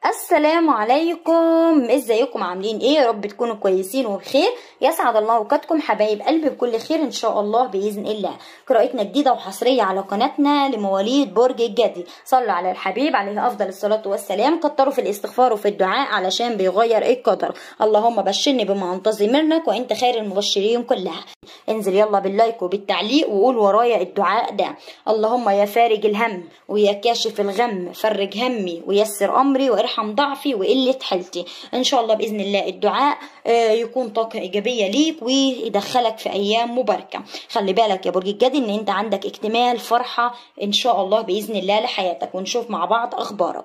السلام عليكم ازيكم عاملين ايه يا رب تكونوا كويسين وبخير يسعد الله اوقاتكم حبايب قلبي بكل خير ان شاء الله باذن الله قراءتنا جديده وحصريه على قناتنا لمواليد برج الجدي صلوا على الحبيب عليه افضل الصلاه والسلام كتروا في الاستغفار وفي الدعاء علشان بيغير ايه القدر اللهم بشرني بما انتظر منك وانت خير المبشرين كلها انزل يلا باللايك وبالتعليق وقول ورايا الدعاء ده اللهم يا فارج الهم ويا كاشف الغم فرج همي ويسر امري وارحم ضعفي وقله حيلتي ان شاء الله باذن الله الدعاء آه، يكون طاقه ايجابيه ليك ويدخلك في ايام مباركه خلي بالك يا برج الجدي ان انت عندك اكتمال فرحه ان شاء الله باذن الله لحياتك ونشوف مع بعض اخبارك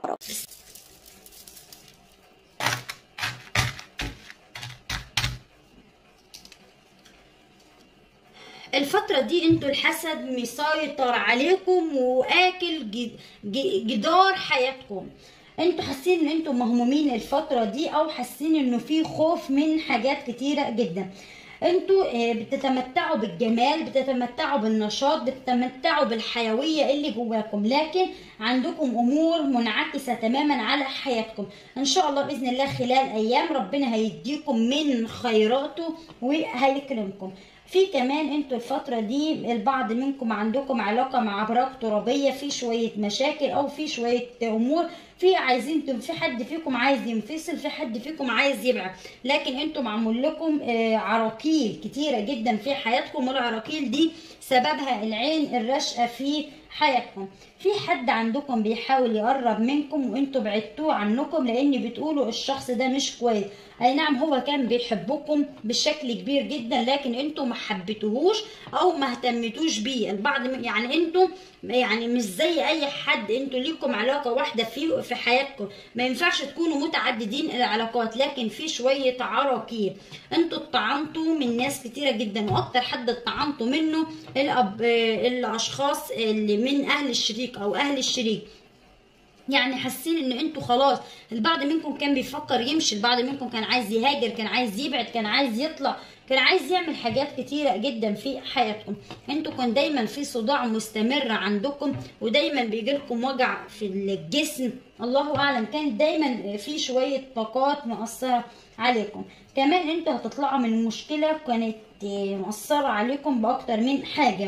الفترة دي انتوا الحسد مسيطر عليكم واكل جد- ج- جدار حياتكم انتوا حاسين ان انتوا مهمومين الفترة دي او حاسين انه في خوف من حاجات كتيرة جدا انتوا آه، بتتمتعوا بالجمال بتتمتعوا بالنشاط بتتمتعوا بالحيوية اللي جواكم لكن عندكم امور منعكسة تماما على حياتكم ان شاء الله باذن الله خلال ايام ربنا هيديكم من خيراته وهيكرمكم في كمان انتوا الفترة دي البعض منكم عندكم علاقة مع أبراج ترابية في شوية مشاكل أو في شوية أمور في عايزين تم- في حد فيكم عايز ينفصل في حد فيكم عايز يبعد لكن انتوا معمول لكم آه، عراقيل كتيرة جدا في حياتكم والعراقيل دي سببها العين الرشقة في حياتكم في حد عندكم بيحاول يقرب منكم وانتوا بعدتوه عنكم لان بتقولوا الشخص ده مش كويس اي نعم هو كان بيحبكم بشكل كبير جدا لكن انتوا ما حبيتوهوش او ما اهتمتوش بيه البعض من- يعني انتوا يعني مش زي اي حد انتوا ليكم علاقه واحده في في حياتكم ما ينفعش تكونوا متعددين العلاقات لكن في شويه عراقيل انتوا اتطعنتوا من ناس كتيره جدا واكتر حد اتطعنتوا منه الأب... الاشخاص اللي من اهل الشريك او اهل الشريك يعني حاسين ان انتوا خلاص البعض منكم كان بيفكر يمشي البعض منكم كان عايز يهاجر كان عايز يبعد كان عايز يطلع كان عايز يعمل حاجات كتيرة جدا في حياتكم انتوا كان دايما في صداع مستمر عندكم ودايما بيجيلكم وجع في الجسم الله اعلم كان دايما في شوية طاقات مؤثرة عليكم كمان انتوا هتطلعوا من مشكلة كانت مؤثرة عليكم باكتر من حاجة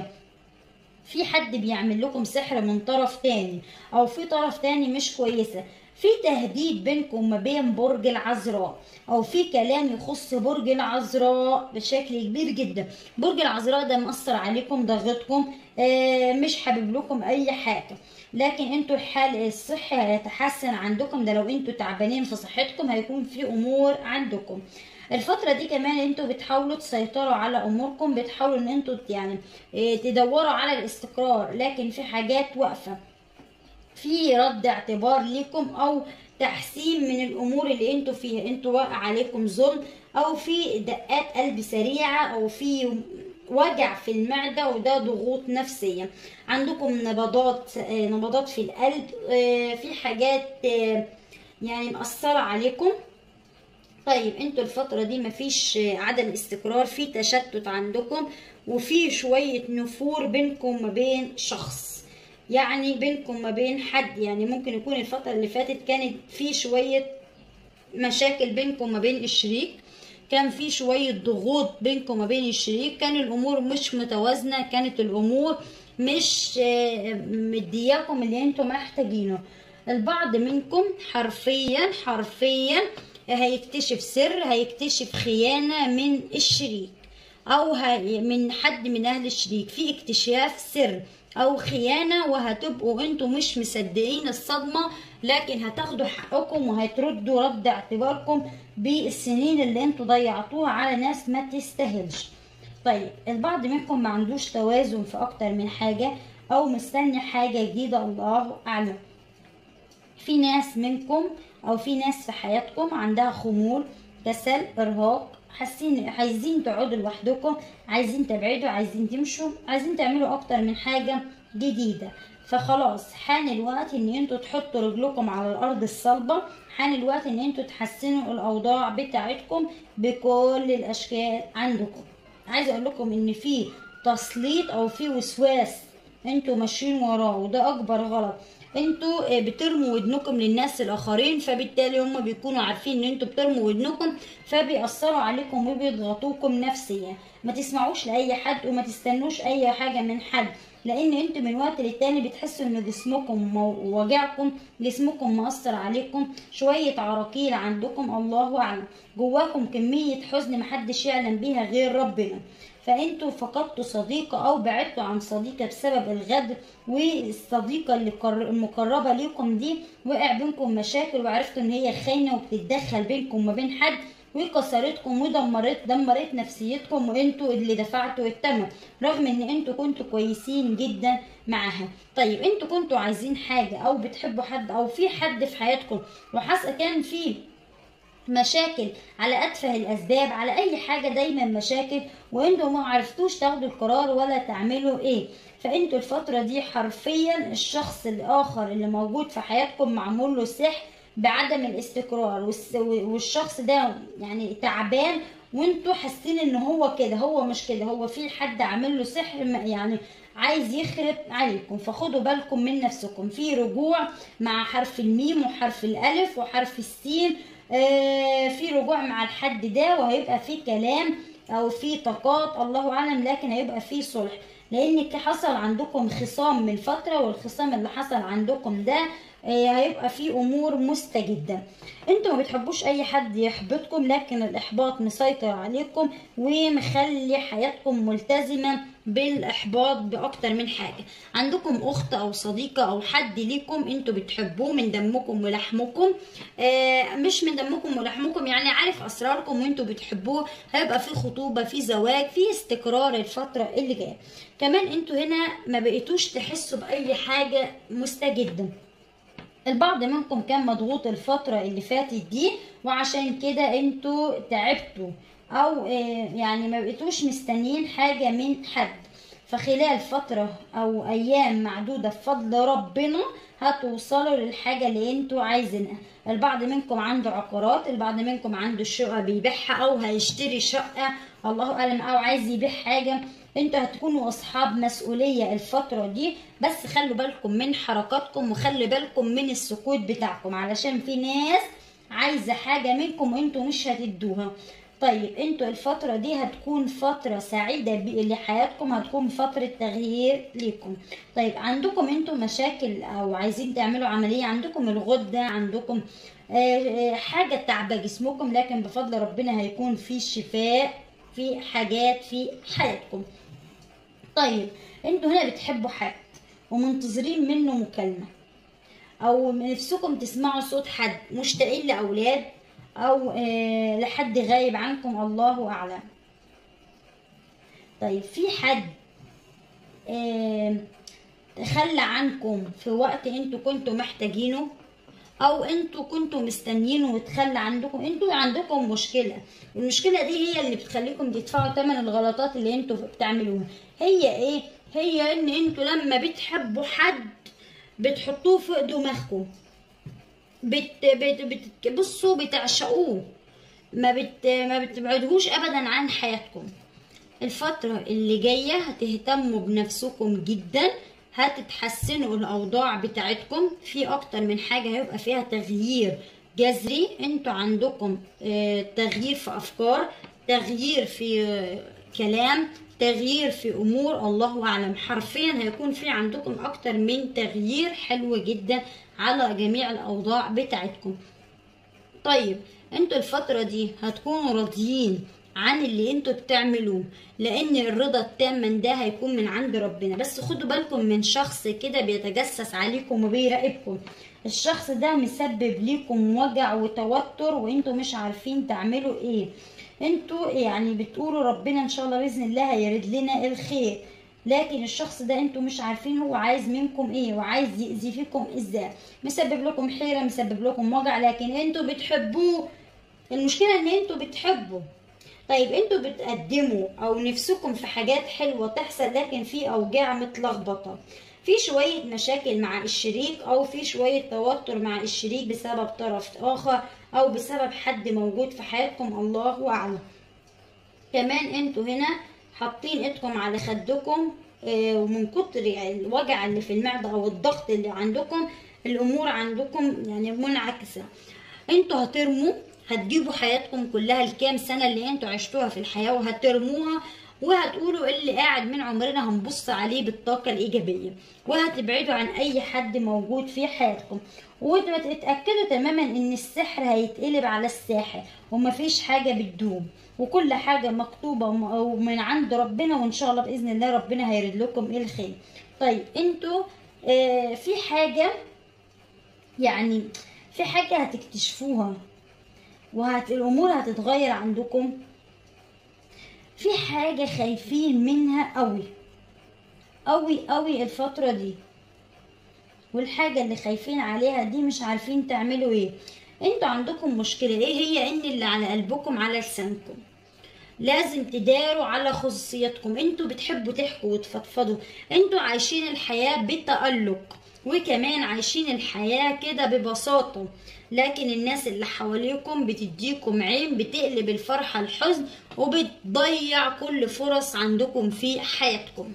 في حد بيعمل لكم سحر من طرف تاني او في طرف تاني مش كويسة في تهديد بينكم وما بين برج العذراء او في كلام يخص برج العذراء بشكل كبير جدا برج العذراء ده مأثر عليكم ضغطكم آه مش حابب لكم اي حاجة لكن انتوا الحال الصحي هيتحسن عندكم ده لو انتوا تعبانين في صحتكم هيكون في امور عندكم الفترة دي كمان انتوا بتحاولوا تسيطروا على اموركم بتحاولوا ان انتوا يعني اه، تدوروا على الاستقرار لكن في حاجات واقفة في رد اعتبار ليكم او تحسين من الامور اللي انتوا فيها انتوا واقع عليكم ظلم او في دقات قلب سريعة او في وجع في المعدة وده ضغوط نفسية عندكم نبضات اه، نبضات في القلب اه، في حاجات اه، يعني مأثرة عليكم طيب انتوا الفترة دي مفيش عدم استقرار في تشتت عندكم وفي شوية نفور بينكم وما بين شخص يعني بينكم ما بين حد يعني ممكن يكون الفترة اللي فاتت كانت في شوية مشاكل بينكم ما بين الشريك كان في شوية ضغوط بينكم ما بين الشريك كان الأمور مش متوازنة كانت الأمور مش آه، مدياكم اللي انتم محتاجينه البعض منكم حرفيا حرفيا هيكتشف سر هيكتشف خيانة من الشريك او هي- من حد من اهل الشريك في اكتشاف سر او خيانة وهتبقوا انتوا مش مصدقين الصدمة لكن هتاخدوا حقكم وهتردوا رد اعتباركم بالسنين اللي انتوا ضيعتوها على ناس ما تستاهلش طيب البعض منكم ما عندوش توازن في اكتر من حاجة او مستني حاجة جديدة الله اعلم في ناس منكم او في ناس في حياتكم عندها خمول كسل ارهاق حاسين عايزين تقعدوا لوحدكم عايزين تبعدوا عايزين تمشوا عايزين تعملوا اكتر من حاجة جديدة فخلاص حان الوقت ان انتوا تحطوا رجلكم على الارض الصلبة حان الوقت ان انتوا تحسنوا الاوضاع بتاعتكم بكل الاشكال عندكم عايزه اقول لكم ان في تسليط او في وسواس انتوا ماشيين وراه وده اكبر غلط انتوا آه، بترموا ودنكم للناس الاخرين فبالتالي هم بيكونوا عارفين ان انتوا بترموا ودنكم فبيأثروا عليكم وبيضغطوكم نفسيا ما تسمعوش لاي حد وما تستنوش اي حاجه من حد لان انتوا من وقت للتاني بتحسوا ان جسمكم مو- وجعكم جسمكم مأثر عليكم شويه عراقيل عندكم الله اعلم جواكم كميه حزن محدش يعلم بيها غير ربنا فانتوا فقدتوا صديقة او بعدتوا عن صديقة بسبب الغدر والصديقة اللي قر- المقربة ليكم دي وقع بينكم مشاكل وعرفتوا ان هي خاينة وبتتدخل بينكم وما بين حد وكسرتكم ودمرت دمرت نفسيتكم وانتوا اللي دفعتوا الثمن رغم ان انتوا كنتوا كويسين جدا معاها طيب انتوا كنتوا عايزين حاجة او بتحبوا حد او في حد في حياتكم وحاسة كان فيه مشاكل على اتفه الاسباب على اي حاجه دايما مشاكل وانتوا ما عرفتوش تاخدوا القرار ولا تعملوا ايه فانتوا الفتره دي حرفيا الشخص الاخر اللي موجود في حياتكم معمول له سحر بعدم الاستقرار والس- والشخص ده يعني تعبان وانتوا حاسين ان هو كده هو مش كده هو في حد عامل له سحر ما- يعني عايز يخرب عليكم فخدوا بالكم من نفسكم في رجوع مع حرف الميم وحرف الالف وحرف السين آه، في رجوع مع الحد ده وهيبقى في كلام او في طاقات الله اعلم لكن هيبقى في صلح لان حصل عندكم خصام من فتره والخصام اللي حصل عندكم ده آه، هيبقى في امور مستجده انتوا ما بتحبوش اي حد يحبطكم لكن الاحباط مسيطر عليكم ومخلي حياتكم ملتزمه بالاحباط باكتر من حاجه عندكم اخت او صديقه او حد ليكم انتوا بتحبوه من دمكم ولحمكم آه مش من دمكم ولحمكم يعني عارف اسراركم وانتوا بتحبوه هيبقى في خطوبه في زواج في استقرار الفتره اللي جايه كمان انتوا هنا ما بقيتوش تحسوا باي حاجه مستجده البعض منكم كان مضغوط الفترة اللي فاتت دي وعشان كده انتوا تعبتوا او آه، يعني ما بقيتوش مستنيين حاجة من حد فخلال فترة او ايام معدودة بفضل ربنا هتوصلوا للحاجة اللي انتوا عايزينها البعض منكم عنده عقارات البعض منكم عنده شقة بيبيعها او هيشتري شقة الله اعلم او عايز يبيع حاجة انتوا هتكونوا اصحاب مسؤولية الفترة دي بس خلوا بالكم من حركاتكم وخلوا بالكم من السكوت بتاعكم علشان في ناس عايزة حاجة منكم وانتوا مش هتدوها طيب انتوا الفترة دي هتكون فترة سعيدة ب- لحياتكم هتكون فترة تغيير ليكم طيب عندكم انتوا مشاكل او عايزين تعملوا عملية عندكم الغدة عندكم آه، آه، حاجة تعبى جسمكم لكن بفضل ربنا هيكون في شفاء في حاجات في حياتكم طيب انتوا هنا بتحبوا حد ومنتظرين منه مكالمة او نفسكم تسمعوا صوت حد مشتاقين لاولاد او آه لحد غايب عنكم الله اعلم طيب في حد آه تخلى عنكم في وقت انتوا كنتوا محتاجينه او انتوا كنتوا مستنيينه وتخلى عندكم انتوا عندكم مشكله المشكله دي هي اللي بتخليكم تدفعوا ثمن الغلطات اللي انتوا بتعملوها هي ايه هي ان انتوا لما بتحبوا حد بتحطوه فوق دماغكم بت بت بت بصوا بتعشقوه ما بت ما بتبعدوش ابدا عن حياتكم الفترة اللي جاية هتهتموا بنفسكم جدا هتتحسنوا الأوضاع بتاعتكم في أكتر من حاجة هيبقى فيها تغيير جذري انتوا عندكم آه، تغيير في أفكار تغيير في آه، كلام تغيير في أمور الله أعلم حرفيا هيكون في عندكم أكتر من تغيير حلو جدا على جميع الأوضاع بتاعتكم طيب انتوا الفترة دي هتكونوا راضيين عن اللي انتوا بتعملوه لان الرضا التام من ده هيكون من عند ربنا بس خدوا بالكم من شخص كده بيتجسس عليكم وبيراقبكم الشخص ده مسبب ليكم وجع وتوتر وانتوا مش عارفين تعملوا ايه انتوا يعني بتقولوا ربنا ان شاء الله باذن الله هيرد لنا الخير لكن الشخص ده انتوا مش عارفين هو عايز منكم ايه وعايز يأذي فيكم ازاي مسبب لكم حيرة مسبب لكم وجع لكن انتوا بتحبوه المشكلة ان انتوا بتحبوا طيب انتوا بتقدموا او نفسكم في حاجات حلوة تحصل لكن في اوجاع متلخبطة في شوية مشاكل مع الشريك او في شوية توتر مع الشريك بسبب طرف اخر او بسبب حد موجود في حياتكم الله اعلم كمان انتوا هنا حاطين ايدكم على خدكم آه، ومن كتر الوجع اللي في المعدة او الضغط اللي عندكم الامور عندكم يعني منعكسه انتوا هترموا هتجيبوا حياتكم كلها الكام سنه اللي انتوا عشتوها في الحياه وهترموها وهتقولوا اللي قاعد من عمرنا هنبص عليه بالطاقة الإيجابية وهتبعدوا عن أي حد موجود في حياتكم وتتأكدوا تماما إن السحر هيتقلب على الساحر ومفيش حاجة بتدوم وكل حاجة مكتوبة من عند ربنا وإن شاء الله بإذن الله ربنا هيرد لكم إيه الخير طيب انتوا آه في حاجة يعني في حاجة هتكتشفوها وهت الأمور هتتغير عندكم في حاجة خايفين منها قوي قوي قوي الفترة دي والحاجة اللي خايفين عليها دي مش عارفين تعملوا ايه انتوا عندكم مشكلة ايه هي ان اللي على قلبكم على لسانكم لازم تداروا على خصوصياتكم انتوا بتحبوا تحكوا وتفضفضوا انتوا عايشين الحياة بتألق وكمان عايشين الحياة كده ببساطة لكن الناس اللي حواليكم بتديكم عين بتقلب الفرحة الحزن وبتضيع كل فرص عندكم في حياتكم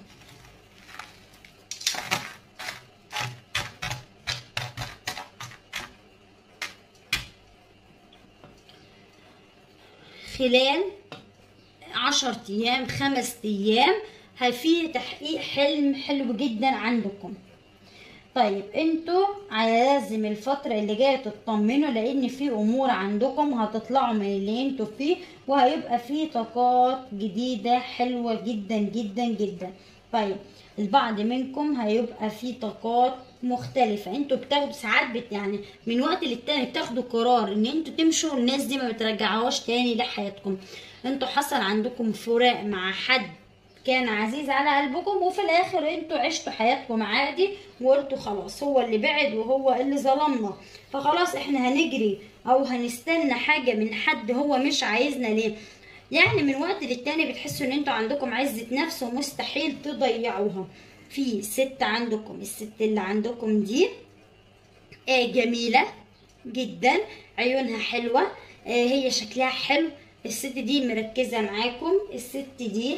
خلال عشر ايام خمس ايام في تحقيق حلم حلو جدا عندكم طيب انتوا لازم الفترة اللي جاية تطمنوا لان في امور عندكم هتطلعوا من اللي انتوا فيه وهيبقى في طاقات جديدة حلوة جدا جدا جدا طيب البعض منكم هيبقى في طاقات مختلفة انتوا بتاخدوا ساعات بت يعني من وقت للتاني بتاخدوا قرار ان انتوا تمشوا الناس دي ما بترجعوهاش تاني لحياتكم انتوا حصل عندكم فراق مع حد كان عزيز على قلبكم وفي الاخر انتوا عشتوا حياتكم عادي وقلتوا خلاص هو اللي بعد وهو اللي ظلمنا فخلاص احنا هنجري او هنستنى حاجة من حد هو مش عايزنا ليه يعني من وقت للتاني بتحسوا ان انتوا عندكم عزة نفس ومستحيل تضيعوها في ست عندكم الست اللي عندكم دي آه جميلة جدا عيونها حلوة آه هي شكلها حلو الست دي مركزة معاكم الست دي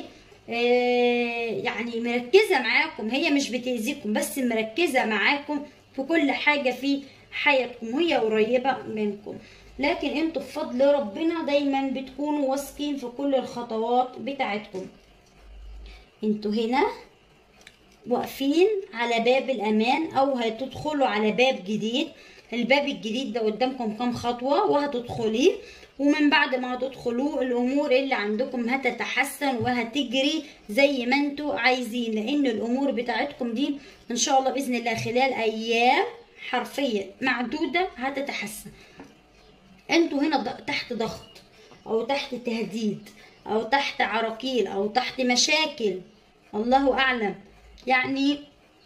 آه يعني مركزة معاكم هي مش بتأذيكم بس مركزة معاكم في كل حاجة في حياتكم وهي قريبة منكم لكن انتوا بفضل ربنا دايما بتكونوا واثقين في كل الخطوات بتاعتكم انتوا هنا واقفين على باب الامان او هتدخلوا على باب جديد الباب الجديد ده قدامكم كام خطوة وهتدخليه ومن بعد ما هتدخلوه الامور اللي عندكم هتتحسن وهتجري زي ما انتوا عايزين لان الامور بتاعتكم دي ان شاء الله باذن الله خلال ايام حرفيا معدودة هتتحسن انتوا هنا تحت ضغط او تحت تهديد او تحت عراقيل او تحت مشاكل الله اعلم يعني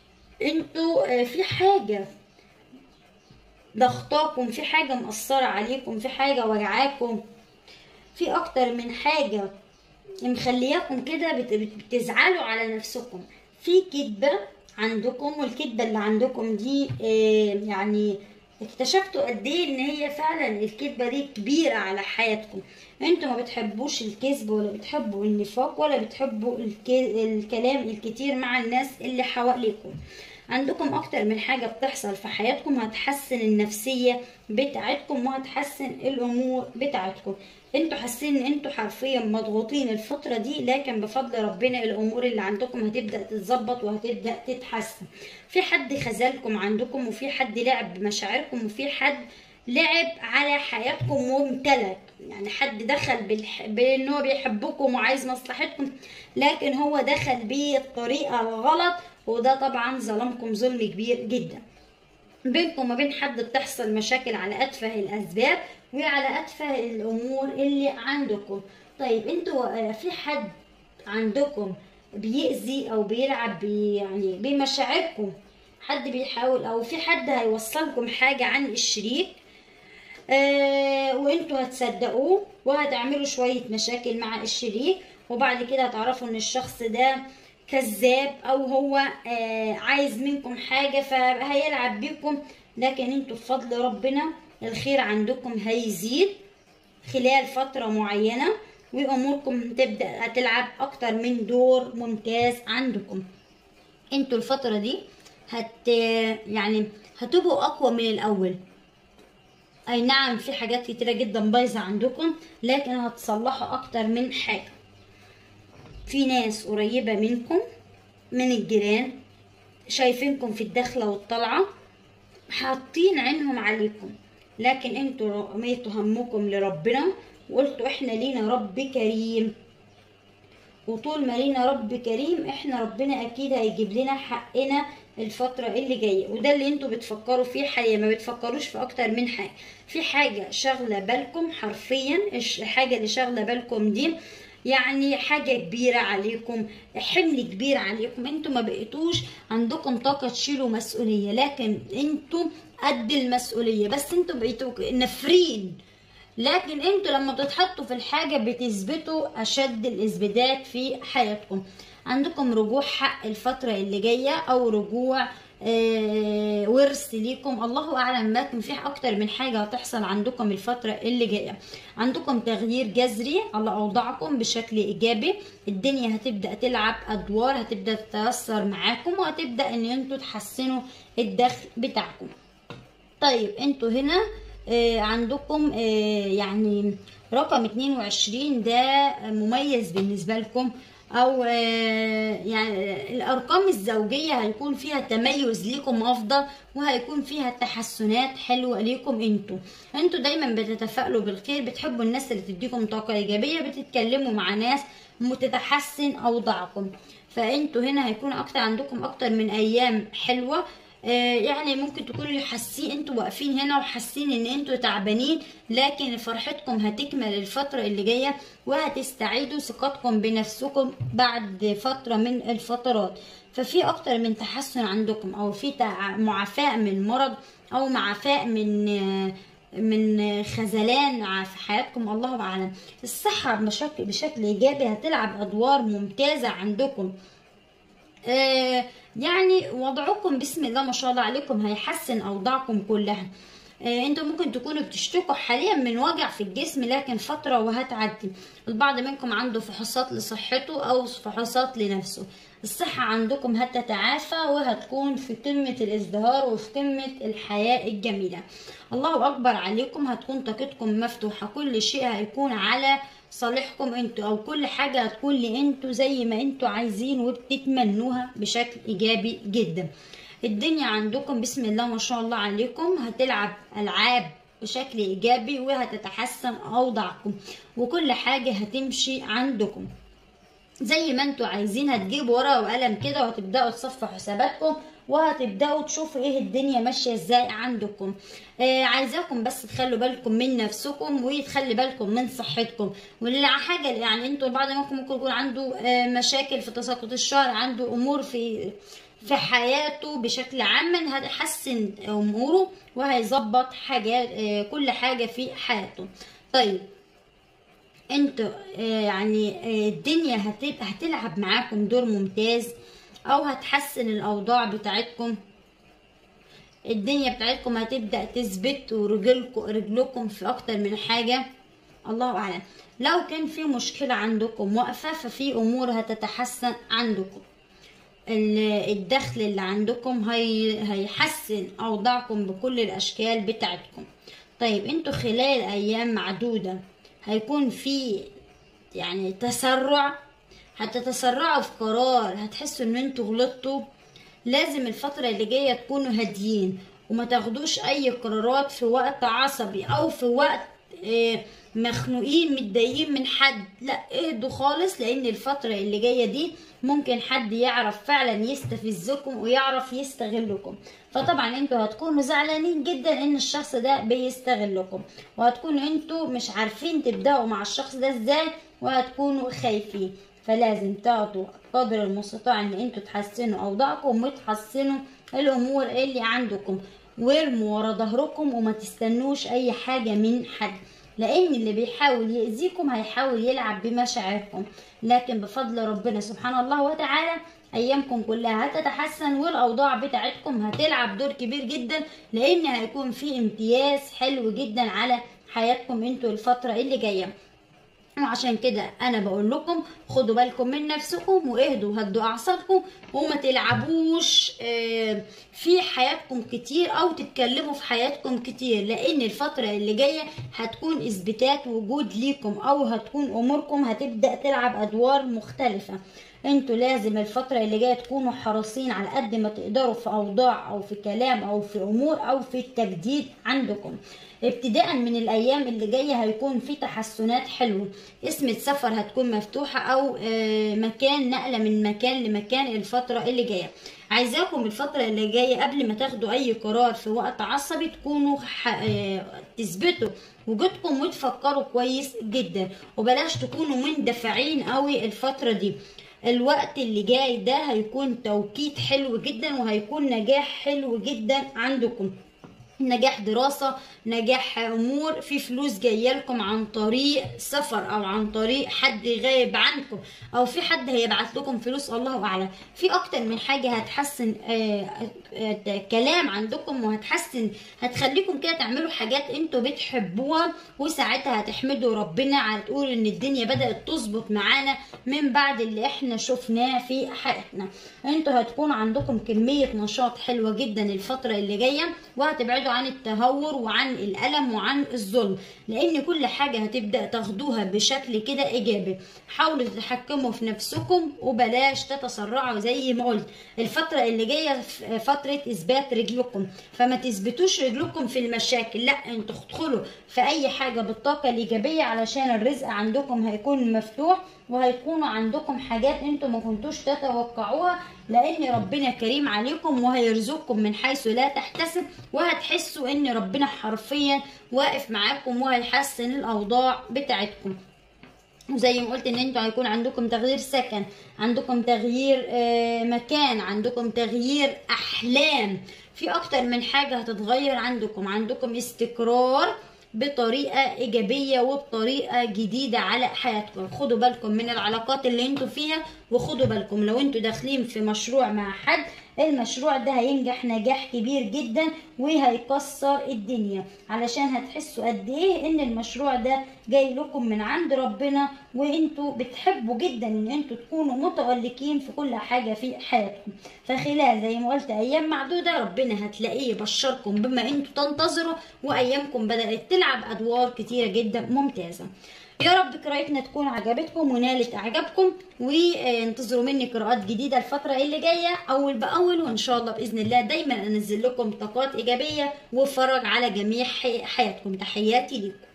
انتوا في حاجة ضغطاكم في حاجة مأثرة عليكم في حاجة وجعاكم في اكتر من حاجة مخلياكم كده بتزعلوا على نفسكم في كدبة عندكم والكدبة اللي عندكم دي يعني اكتشفتوا قد ايه ان هي فعلا الكذبه دي كبيره على حياتكم انتوا ما بتحبوش الكذب ولا بتحبوا النفاق ولا بتحبوا الكلام الكتير مع الناس اللي حواليكم عندكم اكتر من حاجة بتحصل في حياتكم هتحسن النفسية بتاعتكم وهتحسن الامور بتاعتكم انتوا حاسين ان انتوا حرفيا مضغوطين الفترة دي لكن بفضل ربنا الامور اللي عندكم هتبدأ تتظبط وهتبدأ تتحسن في حد خذلكم عندكم وفي حد لعب بمشاعركم وفي حد لعب على حياتكم وامتلك يعني حد دخل بالح... بان هو بيحبكم وعايز مصلحتكم لكن هو دخل بالطريقة الغلط وده طبعا ظلمكم ظلم كبير جدا بينكم وما بين حد بتحصل مشاكل على اتفه الاسباب وعلى اتفه الامور اللي عندكم طيب انتوا في حد عندكم بيأذي او بيلعب بي يعني بمشاعركم حد بيحاول او في حد هيوصلكم حاجة عن الشريك آه وانتوا هتصدقوه وهتعملوا شوية مشاكل مع الشريك وبعد كده هتعرفوا ان الشخص ده كذاب او هو آه عايز منكم حاجة فهيلعب بيكم لكن انتوا بفضل ربنا الخير عندكم هيزيد خلال فترة معينة واموركم تبدأ هتلعب اكتر من دور ممتاز عندكم انتوا الفترة دي هت يعني هتبقوا اقوى من الاول اي نعم في حاجات كتيره جدا بايظه عندكم لكن هتصلحوا اكتر من حاجه في ناس قريبه منكم من الجيران شايفينكم في الدخله والطلعه حاطين عينهم عليكم لكن انتوا رميتوا همكم لربنا وقلتوا احنا لينا رب كريم وطول ما لينا رب كريم احنا ربنا اكيد هيجيب لنا حقنا الفترة اللي جاية وده اللي انتوا بتفكروا فيه حاليا ما بتفكروش في اكتر من حاجة في حاجة شاغلة بالكم حرفيا الحاجة اللي شاغلة بالكم دي يعني حاجة كبيرة عليكم حمل كبير عليكم انتوا ما بقيتوش عندكم طاقة تشيلوا مسؤولية لكن انتوا قد المسؤولية بس انتوا بقيتوا نفرين لكن انتوا لما بتتحطوا في الحاجة بتثبتوا اشد الاثباتات في حياتكم عندكم رجوع حق الفترة اللي جاية او رجوع آه ورث ليكم الله اعلم لكن في اكتر من حاجة هتحصل عندكم الفترة اللي جاية عندكم تغيير جذري على اوضاعكم بشكل ايجابي الدنيا هتبدأ تلعب ادوار هتبدأ تتأثر معاكم وهتبدأ ان انتوا تحسنوا الدخل بتاعكم طيب انتوا هنا آه عندكم آه يعني رقم 22 ده مميز بالنسبة لكم او يعني الارقام الزوجيه هيكون فيها تميز ليكم افضل وهيكون فيها تحسنات حلوه ليكم انتوا انتوا دايما بتتفائلوا بالخير بتحبوا الناس اللي تديكم طاقه ايجابيه بتتكلموا مع ناس متتحسن اوضاعكم فانتوا هنا هيكون اكتر عندكم اكتر من ايام حلوه يعني ممكن تكونوا حاسين انتوا واقفين هنا وحاسين ان انتوا تعبانين لكن فرحتكم هتكمل الفترة اللي جاية وهتستعيدوا ثقتكم بنفسكم بعد فترة من الفترات ففي اكتر من تحسن عندكم او في معافاة من مرض او معافاة من من خذلان في حياتكم الله اعلم الصحة بشكل بشكل ايجابي هتلعب ادوار ممتازة عندكم آه يعني وضعكم بسم الله ما شاء الله عليكم هيحسن اوضاعكم كلها آه انتوا ممكن تكونوا بتشتكوا حاليا من وجع في الجسم لكن فترة وهتعدي البعض منكم عنده فحوصات لصحته او فحوصات لنفسه الصحة عندكم هتتعافى وهتكون في قمة الازدهار وفي قمة الحياة الجميلة الله أكبر عليكم هتكون طاقتكم مفتوحة كل شيء هيكون على صالحكم انتوا او كل حاجة هتكون لانتوا زي ما انتوا عايزين وبتتمنوها بشكل ايجابي جدا الدنيا عندكم بسم الله ما شاء الله عليكم هتلعب العاب بشكل ايجابي وهتتحسن اوضاعكم وكل حاجة هتمشي عندكم زي ما انتوا عايزين هتجيبوا ورقه وقلم كده وهتبداوا تصفحوا حساباتكم وهتبداوا تشوفوا ايه الدنيا ماشيه ازاي عندكم آه عايزاكم بس تخلوا بالكم من نفسكم وتخلي بالكم من صحتكم واللي حاجه يعني انتوا البعض منكم ممكن يكون عنده آه مشاكل في تساقط الشعر عنده امور في في حياته بشكل عام هتحسن اموره وهيظبط حاجات آه كل حاجه في حياته طيب انتوا يعني الدنيا هتلعب معاكم دور ممتاز او هتحسن الاوضاع بتاعتكم الدنيا بتاعتكم هتبدا تثبت ورجلكم رجلكم في اكتر من حاجه الله اعلم لو كان في مشكله عندكم واقفه ففي امور هتتحسن عندكم الدخل اللي عندكم هي هيحسن اوضاعكم بكل الاشكال بتاعتكم طيب انتوا خلال ايام معدوده هيكون في يعني تسرع هتتسرعوا في قرار هتحسوا ان انتوا غلطتوا لازم الفترة اللي جاية تكونوا هاديين وما تاخدوش اي قرارات في وقت عصبي او في وقت اه مخنوقين متضايقين من حد لا اهدوا خالص لان الفترة اللي جاية دي ممكن حد يعرف فعلا يستفزكم ويعرف يستغلكم فطبعا انتوا هتكونوا زعلانين جدا ان الشخص ده بيستغلكم وهتكونوا انتوا مش عارفين تبداوا مع الشخص ده ازاي وهتكونوا خايفين فلازم تاخدوا قدر المستطاع ان انتوا تحسنوا اوضاعكم وتحسنوا الامور اللي عندكم وارموا ورا ظهركم وما تستنوش اي حاجه من حد لان اللي بيحاول يأذيكم هيحاول يلعب بمشاعركم لكن بفضل ربنا سبحانه الله وتعالى ايامكم كلها هتتحسن والاوضاع بتاعتكم هتلعب دور كبير جدا لان هيكون في امتياز حلو جدا على حياتكم انتوا الفتره اللي جايه وعشان كده انا بقول لكم خدوا بالكم من نفسكم واهدوا وهدوا اعصابكم وما تلعبوش آه، في حياتكم كتير او تتكلموا في حياتكم كتير لان الفترة اللي جاية هتكون اثباتات وجود ليكم او هتكون اموركم هتبدأ تلعب ادوار مختلفة انتوا لازم الفترة اللي جاية تكونوا حريصين على قد ما تقدروا في اوضاع او في كلام او في امور او في التجديد عندكم ابتداء من الايام اللي جايه هيكون في تحسنات حلوه اسم السفر هتكون مفتوحه او آه، مكان نقله من مكان لمكان الفتره اللي جايه عايزاكم الفتره اللي جايه قبل ما تاخدوا اي قرار في وقت عصبي تكونوا ح- آه، تثبتوا وجودكم وتفكروا كويس جدا وبلاش تكونوا مندفعين قوي الفتره دي الوقت اللي جاي ده هيكون توقيت حلو جدا وهيكون نجاح حلو جدا عندكم نجاح دراسة نجاح أمور في فلوس جاية لكم عن طريق سفر أو عن طريق حد غايب عنكم أو في حد هيبعت لكم فلوس الله أعلم في أكتر من حاجة هتحسن آه، آه، كلام عندكم وهتحسن هتخليكم كده تعملوا حاجات انتوا بتحبوها وساعتها هتحمدوا ربنا على تقول ان الدنيا بدأت تظبط معانا من بعد اللي احنا شفناه في حياتنا انتوا هتكون عندكم كمية نشاط حلوة جدا الفترة اللي جاية وهتبعدوا عن التهور وعن الألم وعن الظلم لأن كل حاجة هتبدأ تاخدوها بشكل كده إيجابي حاولوا تتحكموا في نفسكم وبلاش تتسرعوا زي ما قلت الفترة اللي جاية ف- فترة إثبات رجلكم فما تثبتوش رجلكم في المشاكل لا انتوا تدخلوا في أي حاجة بالطاقة الإيجابية علشان الرزق عندكم هيكون مفتوح وهيكونوا عندكم حاجات انتوا ما كنتوش تتوقعوها لان ربنا كريم عليكم وهيرزقكم من حيث لا تحتسب وهتحسوا ان ربنا حرفيا واقف معاكم وهيحسن الاوضاع بتاعتكم وزي ما قلت ان انتوا هيكون عندكم تغيير سكن عندكم تغيير آه، مكان عندكم تغيير احلام في اكتر من حاجة هتتغير عندكم عندكم استقرار بطريقة ايجابية وبطريقة جديدة على حياتكم خدوا بالكم من العلاقات اللي انتوا فيها وخدوا بالكم لو انتوا داخلين في مشروع مع حد المشروع ده هينجح نجاح كبير جدا وهيكسر الدنيا علشان هتحسوا قد ايه ان المشروع ده جاي لكم من عند ربنا وانتوا بتحبوا جدا ان انتوا تكونوا متألقين في كل حاجة في حياتكم فخلال زي ما قلت ايام معدودة ربنا هتلاقيه يبشركم بما انتوا تنتظروا وايامكم بدأت تلعب ادوار كتيرة جدا ممتازة يا رب قراءتنا تكون عجبتكم ونالت اعجابكم وانتظروا مني قراءات جديده الفتره اللي جايه اول باول وان شاء الله باذن الله دايما انزل لكم طاقات ايجابيه وفرج على جميع حي- حياتكم تحياتي لكم